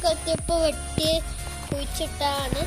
കൊത്തിയപ്പ് വെട്ടി കുഴിച്ചിട്ടാണ്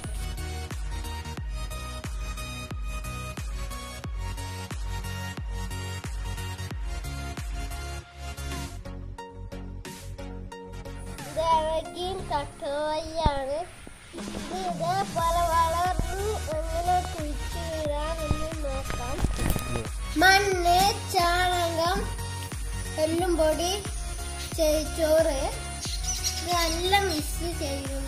ഇത് ഇറങ്ങിയും തട്ടുവയ്യാണ് ഇത് ഇതേപോലെ വളർന്ന് എങ്ങനെ കുഴിച്ചിടാനൊന്ന് നോക്കാം മണ്ണ് ചാണകം എല്ലും പൊടി ചോറ് ഇതെല്ലാം മിക്സ് ചെയ്യുക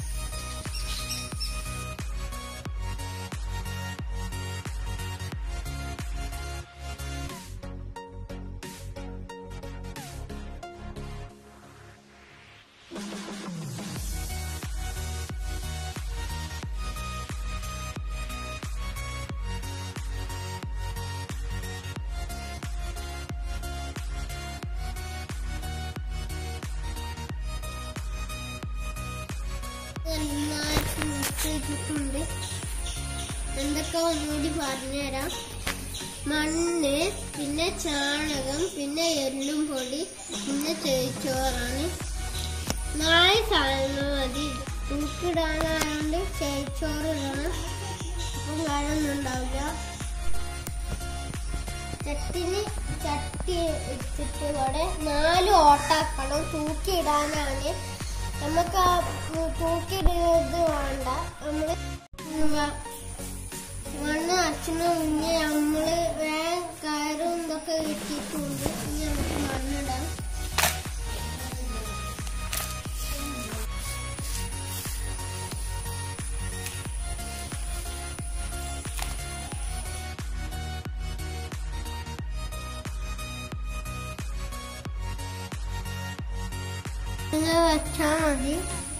നന്നായിട്ട് മിക്സ് ചെയ്തിട്ടുണ്ട് എന്തൊക്കെ ഒന്നുകൂടി പറഞ്ഞുതരാം മണ്ണ് പിന്നെ ചാണകം പിന്നെ എല്ലും പൊടി പിന്നെ ചേച്ചോറാണ് നാല് സാധനങ്ങൾ മതി തൂക്കിടാനായതുകൊണ്ട് ചേച്ചോറ് ഇടണം അപ്പം കാര്യമൊന്നും ഉണ്ടാവില്ല ചട്ടിന് ചട്ടി ഇട്ടിട്ട് ഇവിടെ നാല് ഓട്ടാക്കണം തൂക്കിയിടാനാണ് നമുക്ക് ആ തൂക്കിയിടുന്നത് വേണ്ട നമ്മള് വ- മണ്ണ് അച്ഛന് മുന്നേ നമ്മള് വേഗം കയറും ഇതൊക്കെ കിട്ടിയിട്ടുണ്ട് ഇനി നമുക്ക് മണ്ണിടാം ഇങ്ങനെ വെച്ചാൽ മതി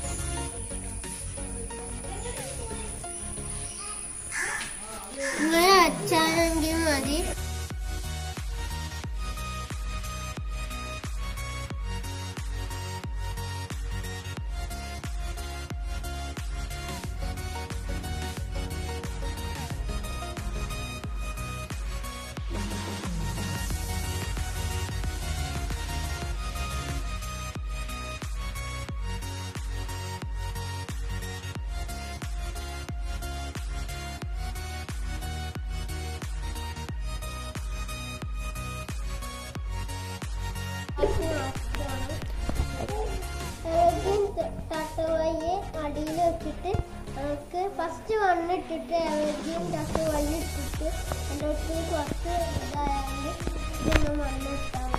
ഇങ്ങനെ വെച്ചാലെങ്കിൽ മതി തട്ടുവയ്യെ അടിയിൽ വെച്ചിട്ട് നമുക്ക് ഫസ്റ്റ് മണ്ണിട്ടിട്ട് എവരെയും തട്ടുവയ്യ ഇട്ടിട്ട് അതിൻ്റെ കുറച്ച് ഇതായാലും ഇതൊന്ന് മണ്ണിട്ടാൽ